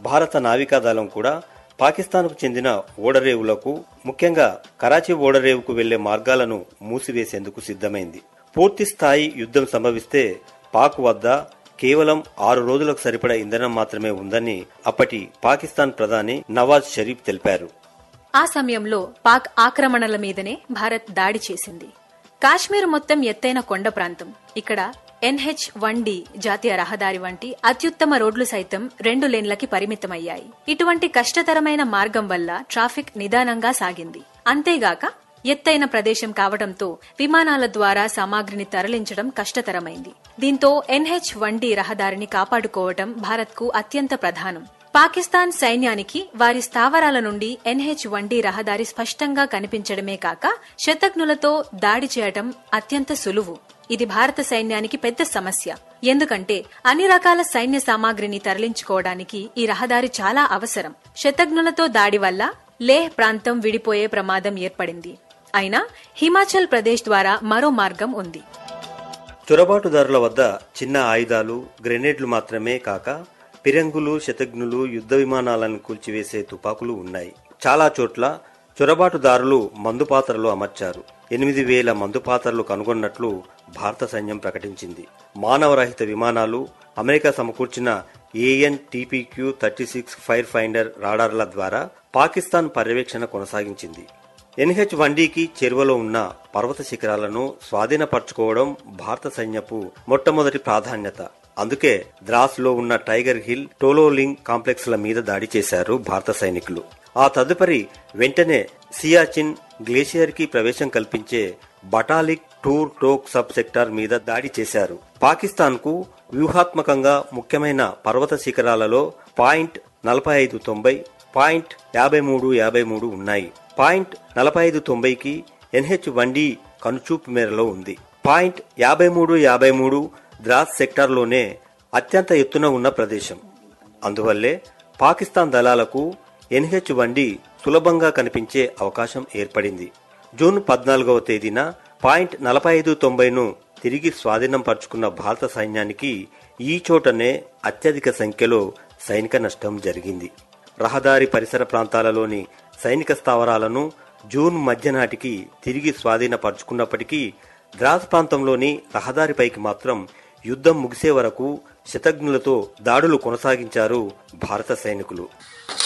భారత నావికాదళం కూడా పాకిస్తాన్కు చెందిన ఓడరేవులకు ముఖ్యంగా కరాచీ ఓడరేవుకు వెళ్లే మార్గాలను మూసివేసేందుకు సిద్ధమైంది పూర్తి స్థాయి యుద్ధం సంభవిస్తే పాక్ వద్ద కేవలం ఆరు రోజులకు సరిపడా ఇంధనం మాత్రమే ఉందని అప్పటి పాకిస్తాన్ ప్రధాని నవాజ్ షరీఫ్ తెలిపారు ఆ సమయంలో పాక్ ఆక్రమణల మీదనే భారత్ దాడి చేసింది కాశ్మీర్ మొత్తం ఎత్తైన కొండ ప్రాంతం ఇక్కడ ఎన్హెచ్ వన్ డి జాతీయ రహదారి వంటి అత్యుత్తమ రోడ్లు సైతం రెండు లేన్లకి పరిమితమయ్యాయి ఇటువంటి కష్టతరమైన మార్గం వల్ల ట్రాఫిక్ నిదానంగా సాగింది అంతేగాక ఎత్తైన ప్రదేశం కావడంతో విమానాల ద్వారా సామాగ్రిని తరలించడం కష్టతరమైంది దీంతో ఎన్హెచ్ వన్ డి రహదారిని కాపాడుకోవటం భారత్కు అత్యంత ప్రధానం పాకిస్తాన్ సైన్యానికి వారి స్థావరాల నుండి ఎన్హెచ్ వన్ డి రహదారి స్పష్టంగా కనిపించడమే కాక శతఘ్నులతో దాడి చేయటం అత్యంత సులువు ఇది భారత సైన్యానికి పెద్ద సమస్య ఎందుకంటే అన్ని రకాల సైన్య సామాగ్రిని తరలించుకోవడానికి ఈ రహదారి చాలా అవసరం శతఘ్నులతో దాడి వల్ల లేహ్ ప్రాంతం విడిపోయే ప్రమాదం ఏర్పడింది అయినా హిమాచల్ ప్రదేశ్ ద్వారా మరో మార్గం ఉంది చొరబాటుదారుల వద్ద చిన్న ఆయుధాలు గ్రెనేడ్లు మాత్రమే కాక పిరంగులు శతఘ్నులు యుద్ధ విమానాలను కూల్చివేసే తుపాకులు ఉన్నాయి చాలా చోట్ల చొరబాటుదారులు మందుపాత్రలు అమర్చారు ఎనిమిది వేల మందుపాత్రలు కనుగొన్నట్లు భారత సైన్యం ప్రకటించింది మానవరహిత విమానాలు అమెరికా సమకూర్చిన AN TPQ thirty six fire finder రాడార్ల ద్వారా పాకిస్తాన్ పర్యవేక్షణ కొనసాగించింది ఎన్హెచ్ వన్డీకి చేరువలో ఉన్న పర్వత శిఖరాలను స్వాధీనపరచుకోవడం భారత సైన్యపు మొట్టమొదటి ప్రాధాన్యత అందుకే ద్రాస్ లో ఉన్న టైగర్ హిల్ టోలోలింగ్ కాంప్లెక్స్ ల మీద దాడి చేశారు భారత సైనికులు ఆ తదుపరి వెంటనే సియాచిన్ గ్లేషియర్ కి ప్రవేశం కల్పించే Batalik Turtok sub sector మీద దాడి చేశారు పాకిస్తాన్ కు వ్యూహాత్మకంగా ముఖ్యమైన పర్వత శిఖరాలలో పాయింట్ నలభై ఐదు తొంభై పాయింట్ యాభై మూడు యాభై మూడు ఉన్నాయి పాయింట్ నలభై ఐదు తొంభైకి ఎన్హెచ్ వన్ డి కనుచూపు మేరలో ఉంది పాయింట్ యాభై మూడు యాభై మూడు ద్రాస్ సెక్టార్లోనే అత్యంత ఎత్తున ఉన్న ప్రదేశం అందువల్లే పాకిస్తాన్ దళాలకు ఎన్హెచ్ వన్ డి సులభంగా కనిపించే అవకాశం ఏర్పడింది జూన్ పద్నాలుగవ తేదీన పాయింట్ నలభై ఐదు తొంభైను తిరిగి స్వాధీనం పరుచుకున్న భారత సైన్యానికి ఈ చోటనే అత్యధిక సంఖ్యలో సైనిక నష్టం జరిగింది రహదారి పరిసర ప్రాంతాలలోని సైనిక స్థావరాలను జూన్ మధ్య నాటికి తిరిగి స్వాధీనపరుచుకున్నప్పటికీ ద్రాస్ ప్రాంతంలోని రహదారిపైకి మాత్రం యుద్ధం ముగిసే వరకు శతఘ్నులతో దాడులు కొనసాగించారు భారత సైనికులు